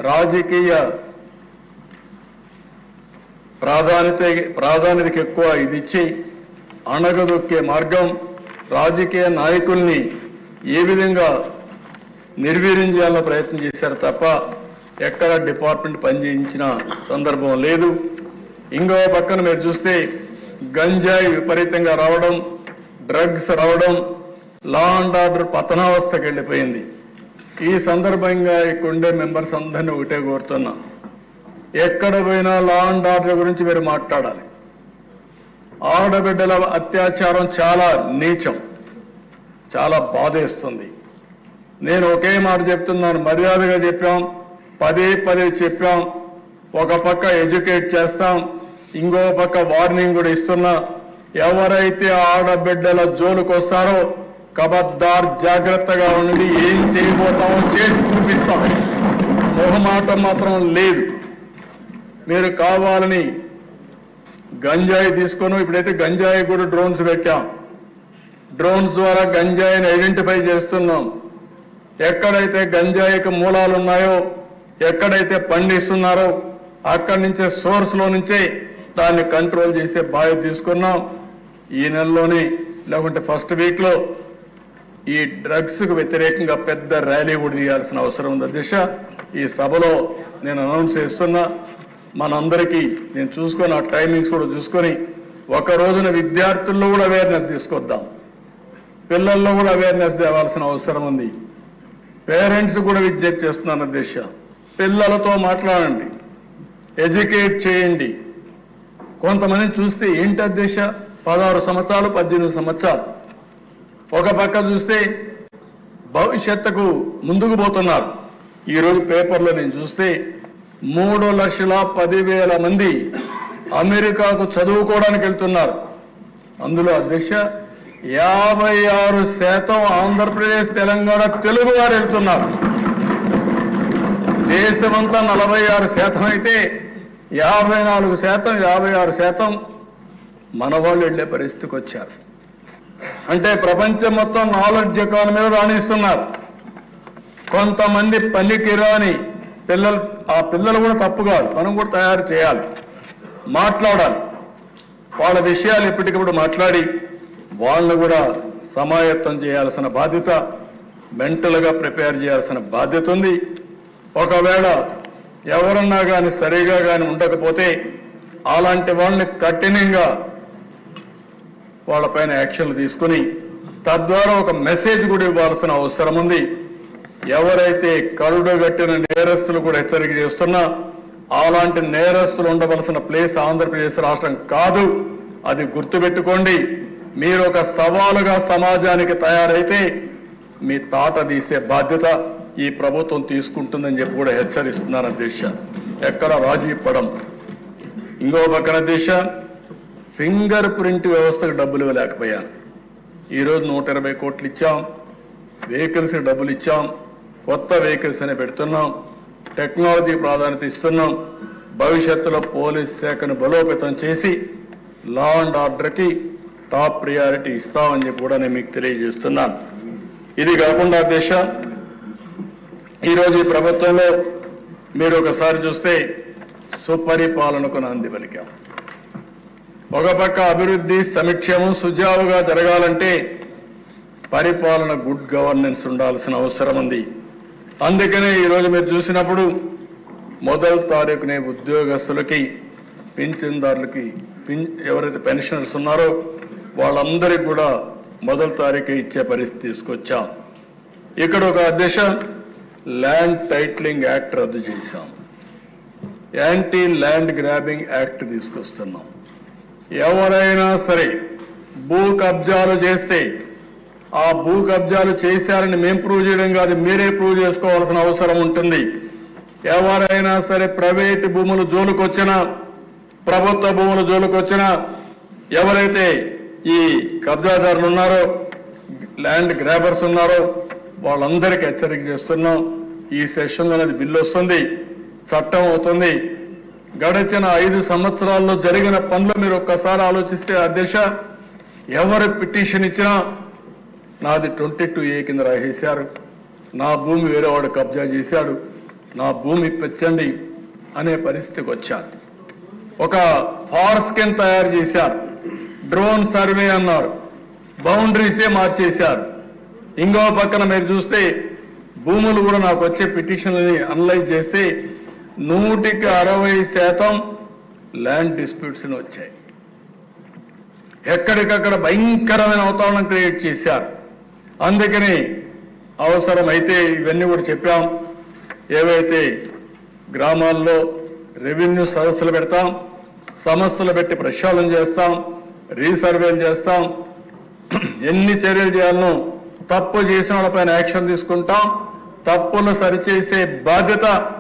రాజకీయ ప్రాధాన్యత ప్రాధాన్యతకి ఎక్కువ ఇది ఇచ్చి అణగదొక్కే మార్గం రాజకీయ నాయకుల్ని ఏ విధంగా నిర్వీర్యం చేయాలన్న ప్రయత్నం చేశారు తప్ప ఎక్కడ డిపార్ట్మెంట్ పనిచేయించిన సందర్భం లేదు ఇంకో పక్కన మీరు చూస్తే గంజాయి విపరీతంగా రావడం డ్రగ్స్ రావడం లా అండ్ ఆర్డర్ పతనావస్థకి వెళ్ళిపోయింది ఈ సందర్భంగా ఇక్కడ ఉండే మెంబర్స్ అందరినీ ఒకటే కోరుతున్నా ఎక్కడ పోయినా లా అండ్ ఆర్డర్ గురించి మీరు మాట్లాడాలి ఆడబిడ్డల అత్యాచారం చాలా నీచం చాలా బాధేస్తుంది నేను ఒకే మాట చెప్తున్నాను మర్యాదగా చెప్పాం పదే పదే చెప్పాం ఒక పక్క ఎడ్యుకేట్ చేస్తాం ఇంకో పక్క వార్నింగ్ కూడా ఇస్తున్నా ఎవరైతే ఆడబిడ్డల జోలికి వస్తారో కబద్దార్ జాగ్రత్తగా ఉండి ఏం చేయబోతామో చేసి చూపిస్తాం మొహమాటం మాత్రం లేదు మీరు కావాలని గంజాయి తీసుకొని ఇప్పుడైతే గంజాయి కూడా డ్రోన్స్ పెట్టాం డ్రోన్స్ ద్వారా గంజాయిని ఐడెంటిఫై చేస్తున్నాం ఎక్కడైతే గంజాయికి మూలాలు ఉన్నాయో ఎక్కడైతే పండిస్తున్నారో అక్కడి నుంచే సోర్స్ లో నుంచే దాన్ని కంట్రోల్ చేసే బాధ్యత తీసుకున్నాం ఈ నెలలోనే లేకుంటే ఫస్ట్ వీక్ లో ఈ డ్రగ్స్ కు వ్యతిరేకంగా పెద్ద ర్యాలీ కూడా తీయాల్సిన అవసరం ఉంది దిశ ఈ సభలో నేను అనౌన్స్ చేస్తున్నా మనందరికీ నేను చూసుకొని ఆ టైమింగ్స్ కూడా చూసుకొని ఒక రోజున విద్యార్థుల్లో కూడా అవేర్నెస్ తీసుకొద్దాం పిల్లల్లో కూడా అవేర్నెస్ తేవాల్సిన అవసరం ఉంది పేరెంట్స్ కూడా విజ్ఞప్తి చేస్తున్నాను దిశ పిల్లలతో మాట్లాడండి ఎడ్యుకేట్ చేయండి కొంతమంది చూస్తే ఏంటి అధ్యక్ష పదహారు సంవత్సరాలు పద్దెనిమిది సంవత్సరాలు ఒక పక్క చూస్తే భవిష్యత్తుకు ముందుకు పోతున్నారు ఈరోజు పేపర్లో నేను చూస్తే మూడు లక్షల పదివేల మంది అమెరికాకు చదువుకోవడానికి వెళ్తున్నారు అందులో అధ్యక్ష యాభై ఆరు శాతం ఆంధ్రప్రదేశ్ తెలంగాణ తెలుగు వారు వెళ్తున్నారు దేశమంతా నలభై ఆరు శాతం అయితే యాభై నాలుగు శాతం యాభై ఆరు శాతం మన వాళ్ళు వెళ్లే పరిస్థితికి వచ్చారు అంటే ప్రపంచం మొత్తం నాలెడ్జ్ ఎకానమీలో రాణిస్తున్నారు కొంతమంది పనికి రాని పిల్లలు ఆ పిల్లలు కూడా తప్పు కాదు మనం కూడా తయారు చేయాలి మాట్లాడాలి వాళ్ళ విషయాలు ఎప్పటికప్పుడు మాట్లాడి వాళ్ళను కూడా సమాయత్తం చేయాల్సిన బాధ్యత మెంటల్గా ప్రిపేర్ చేయాల్సిన బాధ్యత ఉంది ఒకవేళ ఎవరన్నా కానీ సరిగా కానీ ఉండకపోతే అలాంటి వాళ్ళని కఠినంగా వాళ్ళపైన యాక్షన్లు తీసుకుని తద్వారా ఒక మెసేజ్ కూడా ఇవ్వాల్సిన అవసరం ఉంది ఎవరైతే కరుడు గట్టిన నేరస్తులు కూడా హెచ్చరిక చేస్తున్నా అలాంటి నేరస్తులు ఉండవలసిన ప్లేస్ ఆంధ్రప్రదేశ్ రాష్ట్రం కాదు అది గుర్తుపెట్టుకోండి మీరు ఒక సవాలుగా సమాజానికి తయారైతే మీ తాట తీసే బాధ్యత ఈ ప్రభుత్వం తీసుకుంటుందని చెప్పి కూడా హెచ్చరిస్తున్నారు అధ్యక్ష ఎక్కడ రాజీ పడం ఇంకో పక్కన దిశ ఫింగర్ ప్రింట్ వ్యవస్థకు డబ్బులు ఇవ్వలేకపోయాను ఈరోజు నూట ఇరవై కోట్లు ఇచ్చాం వెహికల్స్ డబ్బులు ఇచ్చాం కొత్త వెహికల్స్ అని పెడుతున్నాం టెక్నాలజీ ప్రాధాన్యత ఇస్తున్నాం భవిష్యత్తులో పోలీస్ శాఖను బలోపేతం చేసి లా అండ్ ఆర్డర్కి టాప్ ప్రియారిటీ ఇస్తామని చెప్పి కూడా నేను మీకు తెలియజేస్తున్నాను ఇది కాకుండా దేశ ఈరోజు ఈ ప్రభుత్వంలో మీరు ఒకసారి చూస్తే సుపరిపాలనకు నాంది పలికాం ఒక పక్క అభివృద్ధి సమీక్షము సుజావుగా జరగాలంటే పరిపాలన గుడ్ గవర్నెన్స్ ఉండాల్సిన అవసరం ఉంది అందుకనే ఈరోజు మీరు చూసినప్పుడు మొదటి తారీఖునే ఉద్యోగస్తులకి పింఛన్దారులకి పిన్ ఎవరైతే పెన్షనర్స్ ఉన్నారో వాళ్ళందరికీ కూడా మొదటి తారీఖు ఇచ్చే పరిస్థితి తీసుకొచ్చాం ఇక్కడ ఒక అధ్యక్ష ల్యాండ్ టైట్లింగ్ యాక్ట్ రద్దు చేశాం యాంటీ ల్యాండ్ గ్రాబింగ్ యాక్ట్ తీసుకొస్తున్నాం ఎవరైనా సరే భూ కబ్జాలు చేస్తే ఆ భూ కబ్జాలు చేశారని మేం ప్రూవ్ చేయడం కాదు మీరే ప్రూవ్ చేసుకోవాల్సిన అవసరం ఉంటుంది ఎవరైనా సరే ప్రైవేటు భూములు జోలుకొచ్చినా ప్రభుత్వ భూములు జోలుకొచ్చినా ఎవరైతే ఈ కబ్జాదారులు ఉన్నారో ల్యాండ్ గ్రాబర్స్ ఉన్నారో వాళ్ళందరికీ హెచ్చరిక చేస్తున్నాం ఈ సెషన్లో అనేది బిల్లు వస్తుంది చట్టం అవుతుంది గడిచిన ఐదు సంవత్సరాల్లో జరిగిన పనులు మీరు ఒక్కసారి ఆలోచిస్తే అధ్యక్ష ఎవరు పిటిషన్ ఇచ్చినా నాది ట్వంటీ టూ ఏ కింద రాసేశారు నా భూమి వేరే వాడు కబ్జా చేశాడు నా భూమి పెంచండి అనే పరిస్థితికి వచ్చారు ఒక ఫార్ స్కిన్ తయారు చేశారు డ్రోన్ సర్వే అన్నారు బౌండరీసే మార్చేశారు ఇంకో పక్కన మీరు చూస్తే భూములు కూడా నాకు వచ్చే పిటిషన్లని అనలైజ్ చేస్తే నూటికి అరవై శాతం ల్యాండ్ డిస్ప్యూట్స్ వచ్చాయి ఎక్కడికక్కడ భయంకరమైన వాతావరణం క్రియేట్ చేశారు అందుకని అవసరమైతే ఇవన్నీ కూడా చెప్పాం ఏవైతే గ్రామాల్లో రెవెన్యూ సదస్సులు పెడతాం సమస్యలు పెట్టి ప్రక్షాళన చేస్తాం రీసర్వేలు చేస్తాం ఎన్ని చర్యలు చేయాలనో తప్పు చేసిన వాళ్ళపైన యాక్షన్ తీసుకుంటాం తప్పులు సరిచేసే బాధ్యత